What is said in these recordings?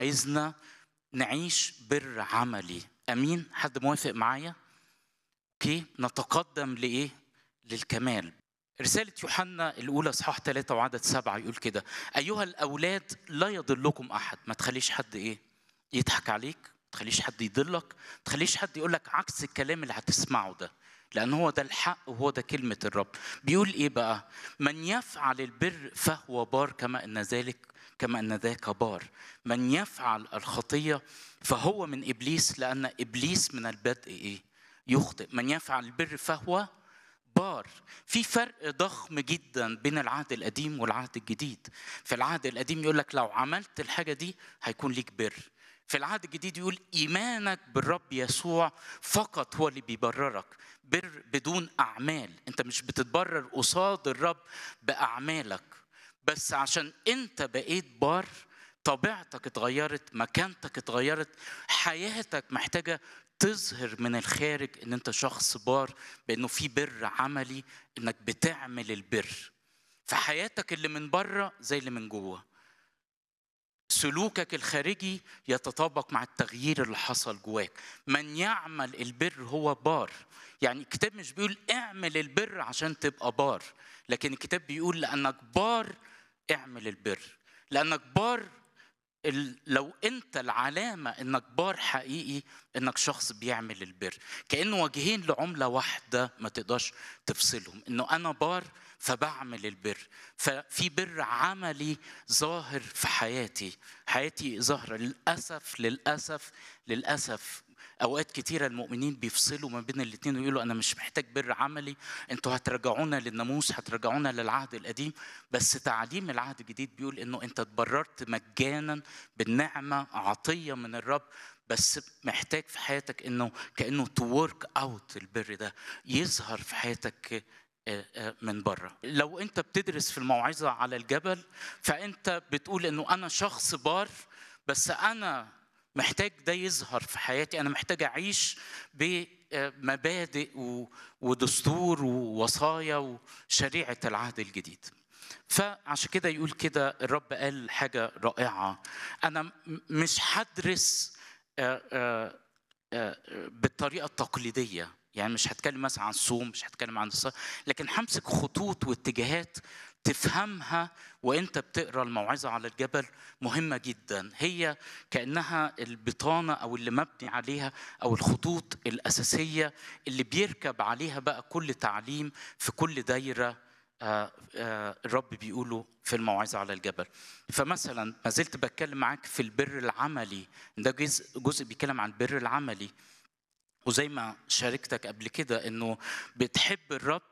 عايزنا نعيش بر عملي امين حد موافق معايا اوكي نتقدم لايه للكمال رسالة يوحنا الأولى إصحاح ثلاثة وعدد سبعة يقول كده أيها الأولاد لا يضلكم أحد ما تخليش حد إيه يضحك عليك ما تخليش حد يضلك ما تخليش حد يقول لك عكس الكلام اللي هتسمعه ده لأن هو ده الحق وهو ده كلمة الرب بيقول إيه بقى من يفعل البر فهو بار كما أن ذلك كما أن ذاك بار من يفعل الخطية فهو من إبليس لأن إبليس من البدء إيه يخطئ من يفعل البر فهو بار في فرق ضخم جدا بين العهد القديم والعهد الجديد في العهد القديم يقول لك لو عملت الحاجة دي هيكون ليك بر في العهد الجديد يقول إيمانك بالرب يسوع فقط هو اللي بيبررك بر بدون أعمال أنت مش بتتبرر قصاد الرب بأعمالك بس عشان أنت بقيت بار طبيعتك اتغيرت مكانتك اتغيرت حياتك محتاجة تظهر من الخارج ان انت شخص بار بانه في بر عملي انك بتعمل البر فحياتك اللي من بره زي اللي من جوه سلوكك الخارجي يتطابق مع التغيير اللي حصل جواك من يعمل البر هو بار يعني الكتاب مش بيقول اعمل البر عشان تبقى بار لكن الكتاب بيقول لانك بار اعمل البر لانك بار لو انت العلامه انك بار حقيقي انك شخص بيعمل البر كانه وجهين لعمله واحده ما تقدرش تفصلهم انه انا بار فبعمل البر ففي بر عملي ظاهر في حياتي حياتي ظاهره للاسف للاسف للاسف اوقات كتيره المؤمنين بيفصلوا ما بين الاثنين ويقولوا انا مش محتاج بر عملي انتوا هترجعونا للناموس هترجعونا للعهد القديم بس تعليم العهد الجديد بيقول انه انت اتبررت مجانا بالنعمه عطيه من الرب بس محتاج في حياتك انه كانه تو ورك اوت البر ده يظهر في حياتك من بره لو انت بتدرس في الموعظه على الجبل فانت بتقول انه انا شخص بار بس انا محتاج ده يظهر في حياتي انا محتاج اعيش بمبادئ ودستور ووصايا وشريعه العهد الجديد فعشان كده يقول كده الرب قال حاجه رائعه انا مش هدرس بالطريقه التقليديه يعني مش هتكلم مثلا عن الصوم مش هتكلم عن الصلاة لكن همسك خطوط واتجاهات تفهمها وانت بتقرا الموعظه على الجبل مهمه جدا هي كانها البطانه او اللي مبني عليها او الخطوط الاساسيه اللي بيركب عليها بقى كل تعليم في كل دايره آآ آآ الرب بيقوله في الموعظه على الجبل فمثلا ما زلت بتكلم معاك في البر العملي ده جزء جزء بيتكلم عن البر العملي وزي ما شاركتك قبل كده انه بتحب الرب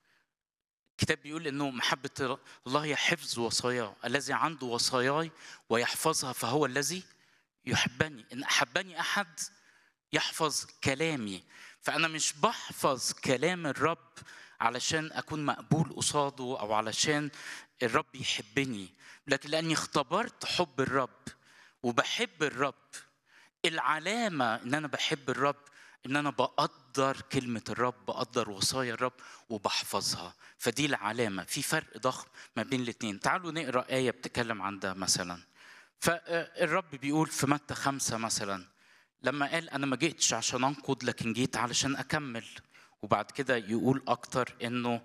الكتاب بيقول انه محبه الله هي حفظ وصاياه الذي عنده وصاياي ويحفظها فهو الذي يحبني ان احبني احد يحفظ كلامي فانا مش بحفظ كلام الرب علشان اكون مقبول قصاده او علشان الرب يحبني لكن لاني اختبرت حب الرب وبحب الرب العلامه ان انا بحب الرب ان انا بقدر كلمه الرب بقدر وصايا الرب وبحفظها فدي العلامه في فرق ضخم ما بين الاثنين تعالوا نقرا ايه بتتكلم عن ده مثلا فالرب بيقول في متى خمسة مثلا لما قال انا ما جيتش عشان انقض لكن جيت علشان اكمل وبعد كده يقول اكتر انه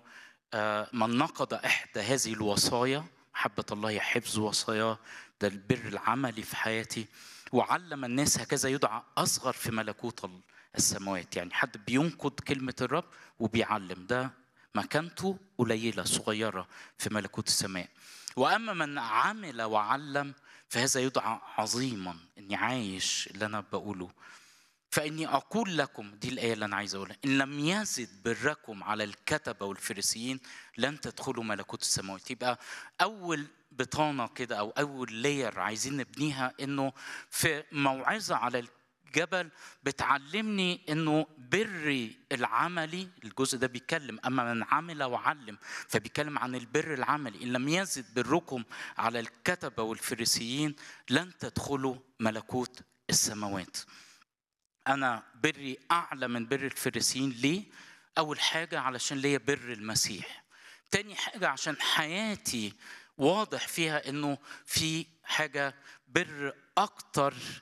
من نقض احدى هذه الوصايا محبه الله هي حفظ وصاياه ده البر العملي في حياتي وعلم الناس هكذا يدعى اصغر في ملكوت الله السماوات يعني حد بينقض كلمة الرب وبيعلم ده مكانته قليلة صغيرة في ملكوت السماء وأما من عمل وعلم فهذا يدعى عظيما إني عايش اللي أنا بقوله فإني أقول لكم دي الآية اللي أنا عايز أقولها إن لم يزد بركم على الكتبة والفريسيين لن تدخلوا ملكوت السماوات يبقى أول بطانة كده أو أول لاير عايزين نبنيها إنه في موعظة على جبل بتعلمني انه بري العملي الجزء ده بيتكلم اما من عمل وعلم فبيتكلم عن البر العملي ان لم يزد بركم على الكتبه والفريسيين لن تدخلوا ملكوت السماوات انا بري اعلى من بر الفريسيين ليه اول حاجه علشان ليا بر المسيح تاني حاجه عشان حياتي واضح فيها انه في حاجه بر اكتر